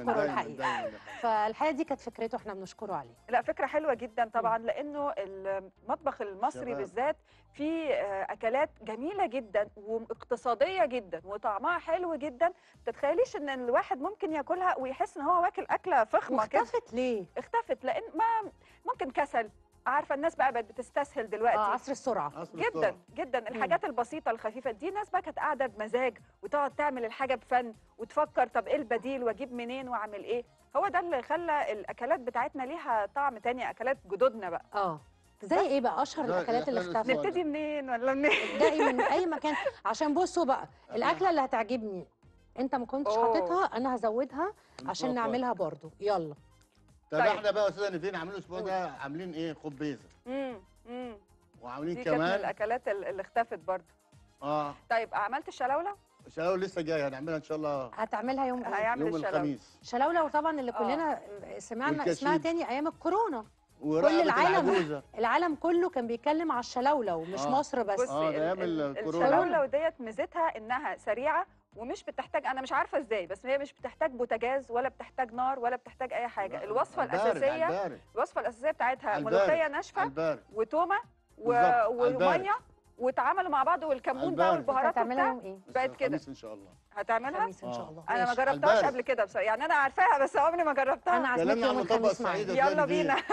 بنشكره دايماً- الحقيقه دايماً. فالحقيقه دي كانت فكرته احنا بنشكره عليها لا فكره حلوه جدا طبعا لانه المطبخ المصري شباب. بالذات فيه آه، اكلات جميله جدا واقتصاديه جدا وطعمها حلو جدا ما تتخيليش ان الواحد ممكن ياكلها ويحس ان هو واكل اكله فخمه كده واختفت ليه؟ اختفت لان ما ممكن كسل عارفه الناس بقى بقت بتستسهل دلوقتي اه عصر السرعه عصر جدا السرعة. جدا الحاجات البسيطه الخفيفه دي ناس بقى كانت قاعده بمزاج وتقعد تعمل الحاجه بفن وتفكر طب ايه البديل واجيب منين واعمل ايه هو ده اللي خلى الاكلات بتاعتنا ليها طعم تاني اكلات جدودنا بقى اه زي ايه بقى اشهر زي- الاكلات اللي إحنا اختفت لسه- نبتدي منين ولا منين ابدأي من اي مكان عشان بصوا بقى الاكله اللي هتعجبني انت ما كنتش أوه. حاططها انا هزودها عشان نتوقع. نعملها برضو يلا طب طيب. احنا بقى يا استاذه نيفين عاملين الاسبوع ده عاملين ايه خبيزه امم امم وعاملين دي كانت من كمان الاكلات ال- اللي اختفت برضه اه طيب عملت الشلاوله شاول لسه جاي هنعملها ان شاء الله هتعملها يوم ايه هيعمل يوم الشلاوله الخميس شلاوله وطبعا اللي آه. كلنا سمعنا والكشيد. اسمها تاني ايام الكورونا ورقبة العالم. العجوزة. العالم كله كان بيتكلم على الشلاوله ومش آه. مصر بس بصي آه، ده ال- أيام ال- الكورونا. الشلاوله ديت ميزتها انها سريعه ومش بتحتاج انا مش عارفه ازاي بس هي مش بتحتاج بوتاجاز ولا بتحتاج نار ولا بتحتاج اي حاجه لا، الوصفه على البارد، على الاساسيه البارد، الوصفه الاساسيه بتاعتها على البارد، ملوخيه على ناشفه البارد وتومه و... بالظبط، على البارد. وميه واتعاملوا مع بعض والكمون على بقى البارد. انت والبهارات هتعملها وبتاع يوم ايه بقت بس كده. الخميس ان شاء الله هتعملها خميس ان شاء آه. الله انا ما ماشي. على جربتهاش البارد. قبل كده بصراحه يعني انا عارفاها بس عمري ما جربتها انا عازمك كلامنا يوم عن طبق الخميس الصعيد معايا يا يلا أستاذ بينا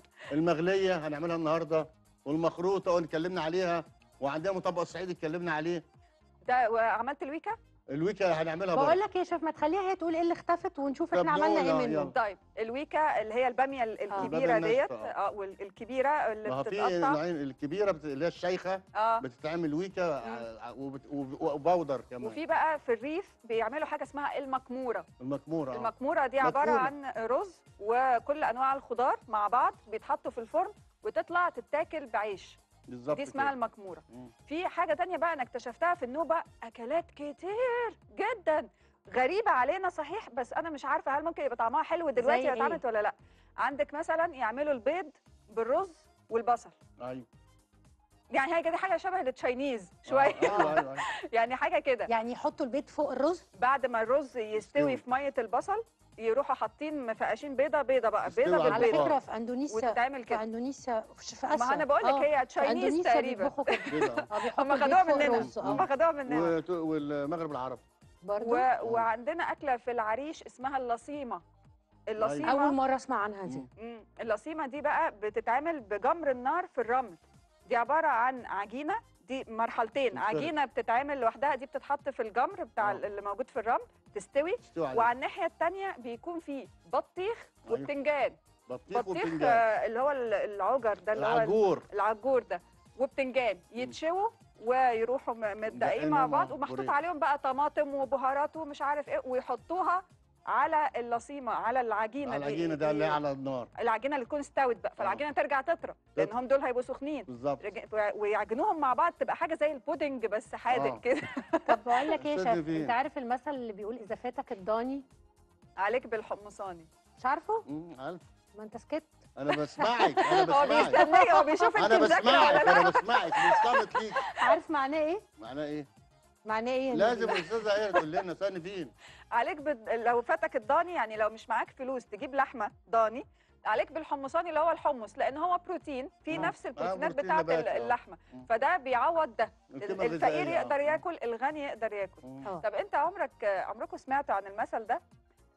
المغليه هنعملها النهارده والمخروطه واتكلمنا عليها وعندنا مطبق الصعيد اتكلمنا عليه ده وعملت الويكا الويكا هنعملها بقول برضه لك ايه يا شيف ما تخليها هي تقول ايه اللي اختفت ونشوف طب احنا عملنا نقول، ايه آه، منه يلا. طيب الويكا اللي هي الباميه ال- الكبيره البامية ديت الناشفة، اه والكبيره اللي ما هو في بتتقطع نوعين الكبيره بت... اللي هي الشيخه اه بتتعمل ويكا ع- وبت... وب- وبودر كمان وفي بقى في الريف بيعملوا حاجه اسمها المكموره المكموره آه. المكموره دي عباره مدفونة. عن رز وكل انواع الخضار مع بعض بيتحطوا في الفرن وتطلع تتاكل بعيش بالظبط دي اسمها كده. المكموره مم. في حاجه تانية بقى انا اكتشفتها في النوبه اكلات كتير جدا غريبه علينا صحيح بس انا مش عارفه هل ممكن يبقى طعمها حلو دلوقتي زي هي إيه؟ اتعملت ولا لا عندك مثلا يعملوا البيض بالرز والبصل ايوه يعني هي كده حاجه شبه التشاينيز آه، شويه ايوه ايوه أيوة. يعني حاجه كده يعني يحطوا البيض فوق الرز بعد ما الرز يستوي يستوي. في ميه البصل يروحوا حاطين مفقشين بيضه بيضه بقى يستوي بيضه على على بالبيض فكره في اندونيسيا وتتعمل في كده اندونيسيا في في اسيا ما انا بقول لك آه، هي في تشاينيز اندونيسيا تقريبا بيطبخوا كده كده آه. اه بيحطوا هم البيض خدوها فوق مننا الرز هم اه خدوها مننا وت- والمغرب العربي برضو و... وعندنا اكله في العريش اسمها اللصيمه اللصيمه اول مره اسمع عنها دي مم. مم. اللصيمه دي بقى بتتعمل بجمر النار في الرمل دي عباره عن عجينه دي مرحلتين تتفرد. عجينه بتتعمل لوحدها دي بتتحط في الجمر بتاع آه. اللي موجود في الرمل تستوي استوى عليه وعلى الناحيه الثانيه بيكون فيه بطيخ أيوة. وبتنجان بطيخ بطيخ وبتنجان آه، اللي هو ال- العجر ده اللي هو ال- العجور العجور ده وبتنجان يتشووا ويروحوا م- متدققين مدققين مع مع بعض ومحطوط بوريه. عليهم بقى طماطم وبهارات ومش عارف ايه ويحطوها على اللصيمه على العجينه على دي- العجينه ده اللي دي- هي على النار العجينه اللي تكون استوت بقى فالعجينه ترجع تطرى لان تطرى. هم دول هيبقوا سخنين بالظبط رج- ويعجنوهم مع بعض تبقى حاجه زي البودنج بس حادق آه. كده طب بقول لك ايه يا أستاذ شيف نيفين. انت عارف المثل اللي بيقول اذا فاتك الضاني عليك بالحمصاني مش عارفه مم، عارف ما انت سكت انا بسمعك انا هو بسمعك بيستنى هو بيشوف انت انا مذاكره ولا بسمعك لا انا بسمعك مصطمت ليك عارف معناه ايه معناه ايه معناه ايه يا لازم نيفين؟ الاستاذه هي تقول لنا ثاني فين عليك بد... لو فاتك الضاني يعني لو مش معاك فلوس تجيب لحمه ضاني عليك بالحمصاني اللي هو الحمص لان هو بروتين في آه. نفس آه، البروتينات بروتين بتاعه نباتي، آه. اللحمه مم. فده بيعوض ده القيمة الفقير الغذائية، يقدر آه. ياكل الغني يقدر ياكل مم. اه طب انت عمرك عمركم سمعتوا عن المثل ده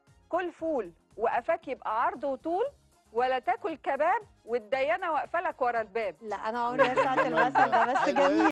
كل فول وقفاك يبقى عرض وطول ولا تاكل كباب والديانه واقفه لك ورا الباب لا انا عمري ما سمعت المثل ده بس حلو إيه؟ جميل